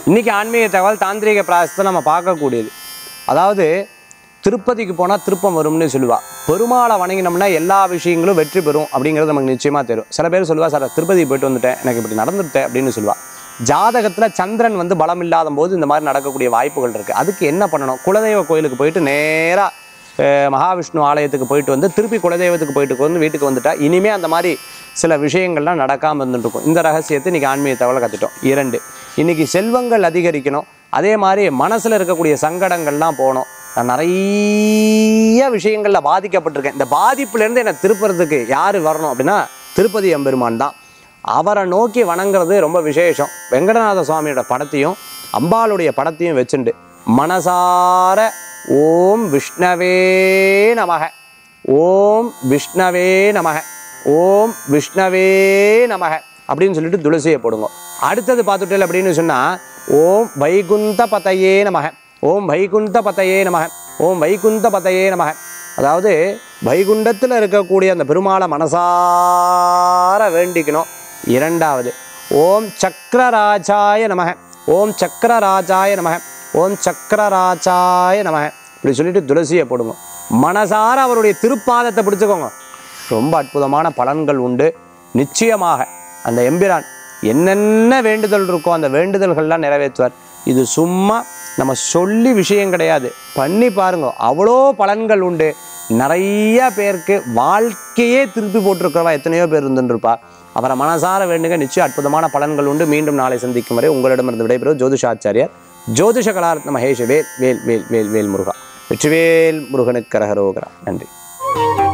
இன்றைக்கி ஆன்மீக தகவல் தாந்திரிக பிராயசத்தை நம்ம பார்க்கக்கூடியது அதாவது திருப்பதிக்கு போனால் திருப்பம் வரும்னு சொல்லுவா பெருமாளை வணங்கினோம்னா எல்லா விஷயங்களும் வெற்றி பெறும் அப்படிங்கிறது நமக்கு நிச்சயமாக தெரியும் சில பேர் சொல்லுவா சார் திருப்பதி போயிட்டு வந்துட்டேன் எனக்கு இப்படி நடந்துட்டேன் அப்படின்னு சொல்லுவா ஜாதகத்தில் சந்திரன் வந்து பலம் இல்லாத போது இந்த மாதிரி நடக்கக்கூடிய வாய்ப்புகள் இருக்குது அதுக்கு என்ன பண்ணணும் குலதெய்வ கோயிலுக்கு போயிட்டு நேராக மகாவிஷ்ணு ஆலயத்துக்கு போயிட்டு வந்து திருப்பி குலதெய்வத்துக்கு போயிட்டு வந்து வீட்டுக்கு வந்துட்டா இனிமே அந்த மாதிரி சில விஷயங்கள்லாம் நடக்காமல் இருந்துட்டு இருக்கும் இந்த ரகசியத்தை இன்னைக்கு ஆன்மீக தகவலை கற்றுட்டோம் இரண்டு இன்னைக்கு செல்வங்கள் அதிகரிக்கணும் அதே மாதிரி மனசில் இருக்கக்கூடிய சங்கடங்கள்லாம் போகணும் நான் நிறைய விஷயங்களில் பாதிக்கப்பட்டிருக்கேன் இந்த பாதிப்புலேருந்து என்னை திருப்புறதுக்கு யார் வரணும் அப்படின்னா திருப்பதி எம்பெருமான் தான் அவரை நோக்கி வணங்குறது ரொம்ப விசேஷம் வெங்கடநாத சுவாமியோட படத்தையும் அம்பாளுடைய படத்தையும் வச்சுண்டு மனசார ஓம் விஷ்ணவே நமக ஓம் விஷ்ணவே நமக ஓம் விஷ்ணவே நமக அப்படின்னு சொல்லிட்டு துளசியை போடுங்க அடுத்தது பார்த்துட்டேன் அப்படின்னு சொன்னால் ஓம் வைகுந்த பதையே நமக ஓம் வைகுந்த பதையே நமக ஓம் வைகுந்த பதையே நமக அதாவது வைகுண்டத்தில் இருக்கக்கூடிய அந்த பெருமாளை மனசார வேண்டிக்கணும் இரண்டாவது ஓம் சக்கரராஜாய நமக ஓம் சக்கரராஜாய நமக ஓம் சக்கரராஜாய நமக இப்படி சொல்லிட்டு துளசியை போடுங்க மனசார அவருடைய திருப்பாதத்தை பிடிச்சுக்கோங்க ரொம்ப அற்புதமான பலன்கள் உண்டு நிச்சயமாக அந்த எம்பிரான் என்னென்ன வேண்டுதல் இருக்கோ அந்த வேண்டுதல்கள்லாம் நிறைவேற்றுவார் இது சும்மா நம்ம சொல்லி விஷயம் கிடையாது பண்ணி பாருங்க அவ்வளோ பலன்கள் உண்டு நிறைய பேருக்கு வாழ்க்கையே திருப்பி போட்டிருக்கிறவா எத்தனையோ பேர் இருந்துருப்பா அவரை மனசார வேண்டுங்க நிச்சயம் அற்புதமான பலன்கள் உண்டு மீண்டும் நாளை சந்திக்கும் வரை உங்களிடமிருந்து விடைபெறும் ஜோதிஷாச்சாரியார் ஜோதிஷ கலாரத்ன மகேஷ் வேல் வேல் வேல் வேல் வேல் முருகா வெற்றிவேல் முருகனுக்கு கரகரோகரா நன்றி